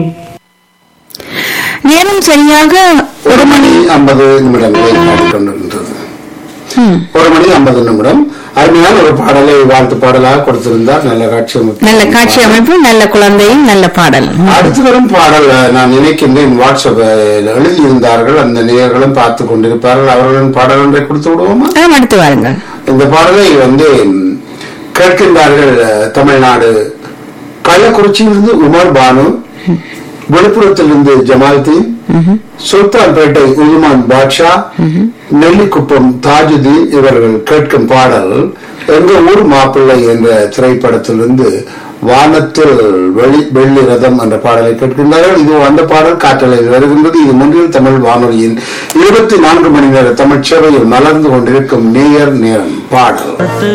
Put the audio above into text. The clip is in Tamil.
நேரம் சரியாக ஒரு மணி ஐம்பது நிமிடங்களை தாண்டிக் கொண்டிருந்தது ம், ஒரு மணி ஐம்பது நிமிடம் அருமையான ஒரு பாடலை வாழ்த்து பாடலாக கொடுத்திருந்தார் நல்ல காட்சி அமைப்பு. நல்ல காட்சி அமைப்பு நல்ல குழந்தையும் நல்ல பாடல் அடுத்து வரும் பாடல் நான் நினைக்கின்றேன் வாட்ஸ்அப்பில் எழுதியிருந்தார்கள் அந்த நேயர்களும் பார்த்து கொண்டிருப்பார்கள் அவர்களின் பாடல் ஒன்றை கொடுத்து விடுவோமா ஆ, அடுத்து வாருங்கள் இந்த பாடலை வந்து ம், கேட்கின்றார்கள் அஹ், தமிழ்நாடு கள்ளக்குறிச்சியிலிருந்து உமர் பானு விழுப்புரத்திலிருந்து ஜமால்தீன் சுல்தான்பேட்டை உதுமான் பாட்ஷா நெல்லிக்குப்பம் தாஜுதீன் இவர்கள் கேட்கும் பாடல் எங்க ஊர் மாப்பிள்ளை என்ற திரைப்படத்திலிருந்து வானத்தில் வெளி வெள்ளி ரதம் என்ற பாடலை கேட்கின்றார்கள் இது அந்த பாடல் காற்றலையில் வருகின்றது இது முன்றில் தமிழ் வானொலியின் இருபத்தி நான்கு மணி நேர தமிழ் சேவையில் மலர்ந்து கொண்டிருக்கும் நேயர் நேரம் பாடல்